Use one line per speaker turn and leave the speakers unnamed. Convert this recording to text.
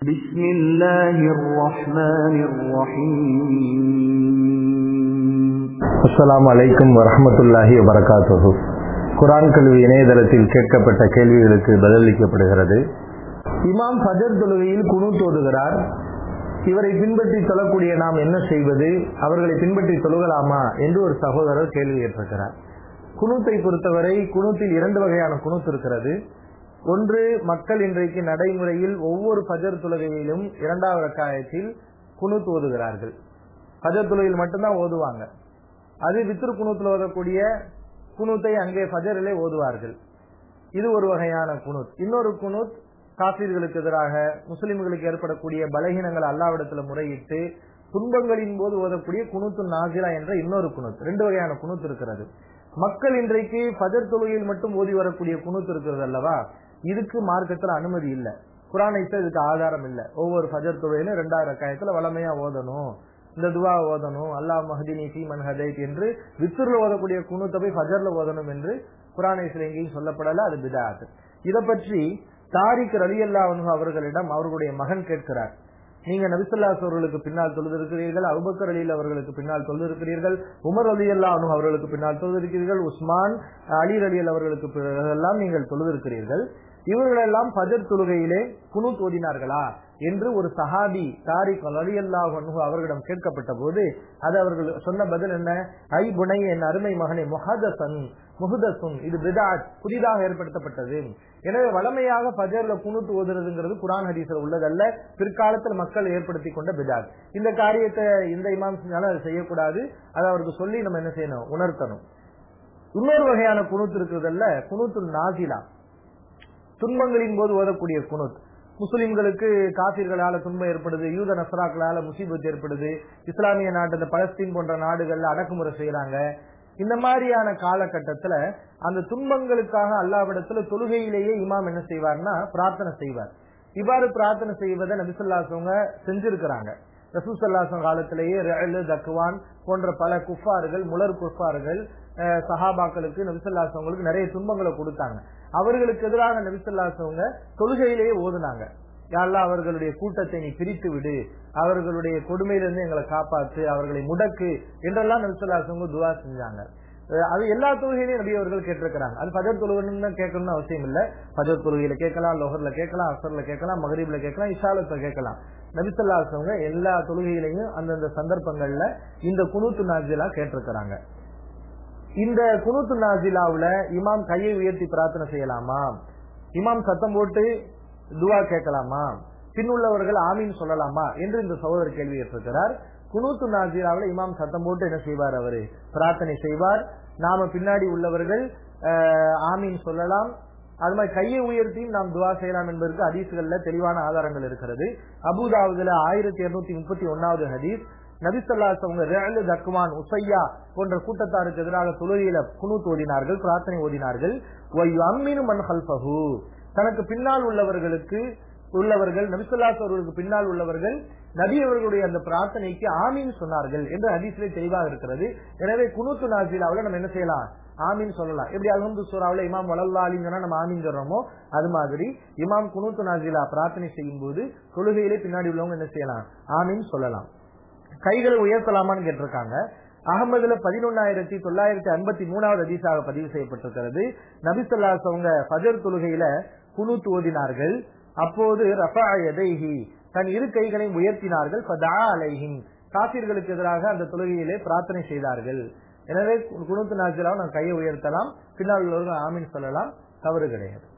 بسم الله الرحمن الرحيم
அஸ்ஸலாமு அலைக்கும் வரஹ்மத்துல்லாஹி வபரகாத்துஹு குர்ஆன் கல்வி இணையதளத்தில் கேட்கப்பட்ட கேள்விகளுக்கு பதிலளிக்கப்படுகிறது இமாம் ஃபஜர் தொழுகையில் குனூத் ஓதுகிறார் இவரை பின்பற்றி தொழக்கூடிய நாம் என்ன செய்வது அவர்களை பின்பற்றி தொழுகலாமா என்று ஒரு சகோதரர் கேள்வி கேட்டிருக்கிறார் குனூத்தை பொறுத்தவரை குனூத்தில் இரண்டு வகையான குனூத் இருக்கிறது ஒன்று மக்கள் இன்றைக்கு நடைமுறையில் ஒவ்வொரு ஃபஜர் தொழுகையிலும் இரண்டாவது ரக்காயத்தில் குனூத் ஓதுகிறார்கள் ஃபஜர் தொழுகையில் மட்டும்தான் ஓதுவாங்க அது வித்ரு குனூத்தில் ஓதக்கூடிய குனூத்தை அங்கே ஃபஜரிலே ஓதுவார்கள் இது ஒரு வகையான குனூத் இன்னொரு குனூத் காப்பீர்களுக்கு எதிராக முஸ்லிம்களுக்கு ஏற்படக்கூடிய பலகீனங்கள் அல்லாவிடத்துல முறையிட்டு துன்பங்களின் போது ஓதக்கூடிய குனூத்து நாசிரா என்ற இன்னொரு குனூத் ரெண்டு வகையான குனூத் இருக்கிறது மக்கள் இன்றைக்கு ஃபஜர் தொழுகையில் மட்டும் ஓதி வரக்கூடிய குனூத் இருக்கிறது அல்லவா இதுக்கு மார்க்கத்துல அனுமதி இல்ல குரானைத்த இதுக்கு ஆதாரம் இல்ல ஒவ்வொரு ஃபஜர் தொழுகையிலும் ரெண்டாயிரம் ரக்காயத்துல வளமையா ஓதணும் இந்த துவா ஓதணும் அல்லாஹ் மஹதினி சீமன் ஹதைத் என்று வித்துர்ல ஓதக்கூடிய குனூத்தை போய் ஃபஜர்ல ஓதணும் என்று குரானை சில எங்கேயும் சொல்லப்படல அது பிதாத் இதை பற்றி தாரிக் அலி அல்லா அவர்களிடம் அவர்களுடைய மகன் கேட்கிறார் நீங்க நபிசல்லாஸ் அவர்களுக்கு பின்னால் தொழுதிருக்கிறீர்கள் அபுபக்கர் அலி அவர்களுக்கு பின்னால் தொழுதிருக்கிறீர்கள் உமர் அலி அல்லா அவர்களுக்கு பின்னால் தொழுதிருக்கிறீர்கள் உஸ்மான் அலி அலி அவர்களுக்கு எல்லாம் நீங்கள் தொழுதிருக்கிறீர்கள் இவர்களெல்லாம் பஜர் தொழுகையிலே குனு தோதினார்களா என்று ஒரு சஹாபி தாரிக் அலி அல்லாஹ் அவர்களிடம் கேட்கப்பட்ட போது அது அவர்கள் சொன்ன பதில் என்ன ஐ புனை என் அருமை மகனை முஹதசன் முஹதசுன் இது பிதாத் புதிதாக ஏற்படுத்தப்பட்டது எனவே வளமையாக பஜர்ல குணுத்து ஓதுறதுங்கிறது குரான் ஹதீஸ்ல உள்ளதல்ல பிற்காலத்தில் மக்கள் ஏற்படுத்தி கொண்ட பிதாத் இந்த காரியத்தை இந்த இமாம் செஞ்சாலும் அதை செய்யக்கூடாது அதை அவருக்கு சொல்லி நம்ம என்ன செய்யணும் உணர்த்தணும் இன்னொரு வகையான குணுத்து இருக்கிறதல்ல குணுத்து நாசிலா துன்பங்களின் போது ஓதக்கூடிய குணுத் முஸ்லிம்களுக்கு காபிர்களால துன்பம் ஏற்படுது யூத நசராக்களால முசீபத் ஏற்படுது இஸ்லாமிய நாட்டு இந்த பலஸ்தீன் போன்ற நாடுகள்ல அடக்குமுறை செய்யறாங்க இந்த மாதிரியான காலகட்டத்துல அந்த துன்பங்களுக்காக அல்லாவிடத்துல தொழுகையிலேயே இமாம் என்ன செய்வார்னா பிரார்த்தனை செய்வார் இவ்வாறு பிரார்த்தனை செய்வதை நபிசுல்லாசவங்க செஞ்சிருக்கிறாங்க ரசூசல்லாசம் காலத்திலேயே ரேலு தக்குவான் போன்ற பல குஃபார்கள் முலர் குஃபார்கள் சஹாபாக்களுக்கு நபிசல்லாசவங்களுக்கு நிறைய துன்பங்களை கொடுத்தாங்க அவர்களுக்கு எதிராக நபிசல்லாசவங்க தொழுகையிலேயே ஓதுனாங்க யாரெல்லாம் அவர்களுடைய கூட்டத்தை நீ பிரித்து விடு அவர்களுடைய கொடுமையிலிருந்து எங்களை காப்பாத்து அவர்களை முடக்கு என்றெல்லாம் நபிசல்லாசவங்க துவா செஞ்சாங்க அது எல்லா தொழுகையிலையும் நபி அவர்கள் கேட்டிருக்கிறாங்க அது பஜர் தொழுகணும்னு கேட்கணும்னு அவசியம் இல்ல பஜர் தொழுகையில கேட்கலாம் லோஹர்ல கேட்கலாம் அசர்ல கேட்கலாம் மகரீப்ல கேட்கலாம் இஷாலத்துல கேட்கலாம் நபிசல்லாசவங்க எல்லா தொழுகையிலையும் அந்தந்த சந்தர்ப்பங்கள்ல இந்த குனூத்து நாஜிலா கேட்டிருக்கிறாங்க இந்த குனூத்து நாஜிலாவுல இமாம் கையை உயர்த்தி பிரார்த்தனை செய்யலாமா இமாம் சத்தம் போட்டு துவா கேட்கலாமா பின்னுள்ளவர்கள் ஆமீன் சொல்லலாமா என்று இந்த சகோதரர் கேள்வி கேட்டிருக்கிறார் குனூத்து நாஜிராவில் இமாம் சத்தம் போட்டு என்ன செய்வார் அவரு பிரார்த்தனை செய்வார் நாம பின்னாடி உள்ளவர்கள் ஆமீன் சொல்லலாம் அது மாதிரி கையை உயர்த்தியும் நாம் துவா செய்யலாம் என்பதற்கு ஹதீஸ்கள்ல தெளிவான ஆதாரங்கள் இருக்கிறது அபுதாவுதுல ஆயிரத்தி இருநூத்தி முப்பத்தி ஒன்னாவது ஹதீஸ் நபிசல்லாசவங்க ரேலு தக்குவான் உசையா போன்ற கூட்டத்தாருக்கு எதிராக தொழுகையில குனு ஓதினார்கள் பிரார்த்தனை ஓதினார்கள் அம்மினு மன் ஹல்பஹு தனக்கு பின்னால் உள்ளவர்களுக்கு உள்ளவர்கள் நபிசல்லாஸ் அவர்களுக்கு பின்னால் உள்ளவர்கள் நபி அவர்களுடைய அந்த பிரார்த்தனைக்கு ஆமீன் சொன்னார்கள் என்று ஹதீஸ்ல தெளிவாக இருக்கிறது எனவே குனூத்து நாசிலாவில் நம்ம என்ன செய்யலாம் ஆமீன் சொல்லலாம் எப்படி அலமது சூறாவில இமாம் வளல்லாலின்னு சொன்னா நம்ம ஆமீன் சொல்றோமோ அது மாதிரி இமாம் குனூத்து நாசிலா பிரார்த்தனை செய்யும் போது தொழுகையிலே பின்னாடி உள்ளவங்க என்ன செய்யலாம் ஆமீன் சொல்லலாம் கைகளை உயர்த்தலாமான்னு கேட்டிருக்காங்க அகமதுல பதினொன்னாயிரத்தி தொள்ளாயிரத்தி ஐம்பத்தி மூணாவது அதிசாக பதிவு செய்யப்பட்டிருக்கிறது நபிசல்லாஸ் அவங்க ஃபஜர் தொழுகையில குனூத்து ஓதினார்கள் அப்போது ரஃபா எதைஹி தன் இரு கைகளை உயர்த்தினார்கள் காசிர்களுக்கு எதிராக அந்த தொழுகையிலே பிரார்த்தனை செய்தார்கள் எனவே குணத்து நாச்சிலாவும் நான் கையை உயர்த்தலாம் பின்னால் உள்ளவர்கள் ஆமீன் சொல்லலாம் தவறு கிடையாது